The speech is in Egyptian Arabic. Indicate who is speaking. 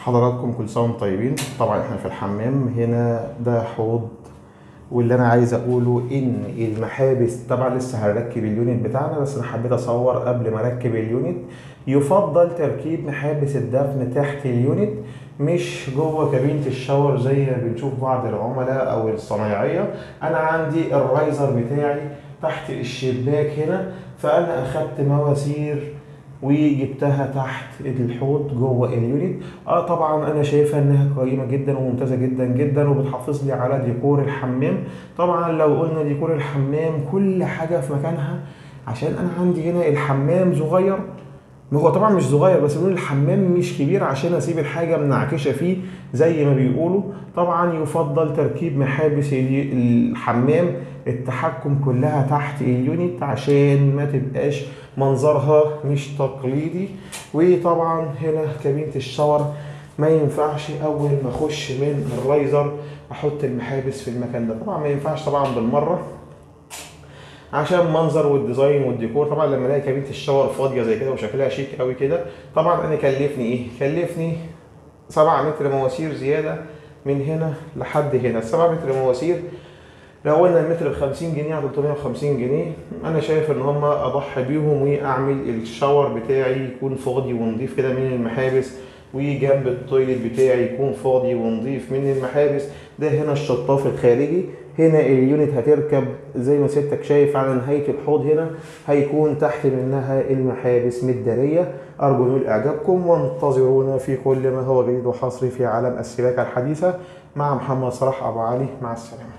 Speaker 1: حضراتكم كل سنه وانتم طيبين طبعا احنا في الحمام هنا ده حوض واللي انا عايز اقوله ان المحابس طبعا لسه هنركب اليونت بتاعنا بس انا حبيت اصور قبل ما اركب اليونت يفضل تركيب محابس الدفن تحت اليونت مش جوه كابينة الشاور زي ما بنشوف بعض العملاء او الصنايعية انا عندي الرايزر بتاعي تحت الشباك هنا فانا اخدت مواسير وجبتها تحت الحوض جوه اليونت اه طبعا انا شايفها انها قيمه جدا وممتازه جدا جدا وبتحافظ لي على ديكور الحمام طبعا لو قلنا ديكور الحمام كل حاجه في مكانها عشان انا عندي هنا الحمام صغير هو طبعا مش صغير بس بنقول الحمام مش كبير عشان اسيب الحاجه منعكشه فيه زي ما بيقولوا طبعا يفضل تركيب محابس الحمام التحكم كلها تحت اليونت عشان ما تبقاش منظرها مش تقليدي وطبعا هنا كابينة الشاور ما ينفعش اول ما اخش من الرايزر احط المحابس في المكان ده طبعا ما ينفعش طبعا بالمره عشان منظر والديزاين والديكور طبعا لما الاقي كابينه الشاور فاضيه زي كده وشكلها شيك قوي كده طبعا انا كلفني ايه كلفني 7 متر مواسير زياده من هنا لحد هنا 7 متر مواسير لو قلنا المتر ب 50 جنيه على 350 جنيه انا شايف ان هم اضحي بيهم واعمل الشاور بتاعي يكون فاضي ونضيف كده من المحابس وجنب التويليت بتاعي يكون فاضي ونضيف من المحابس ده هنا الشطاف الخارجي هنا اليونت هتركب زي ما سيادتك شايف على نهاية الحوض هنا هيكون تحت منها المحابس مدارية أرجو نول إعجابكم وانتظرونا في كل ما هو جديد وحصري في عالم السباكة الحديثة مع محمد صلاح أبو علي مع السلامة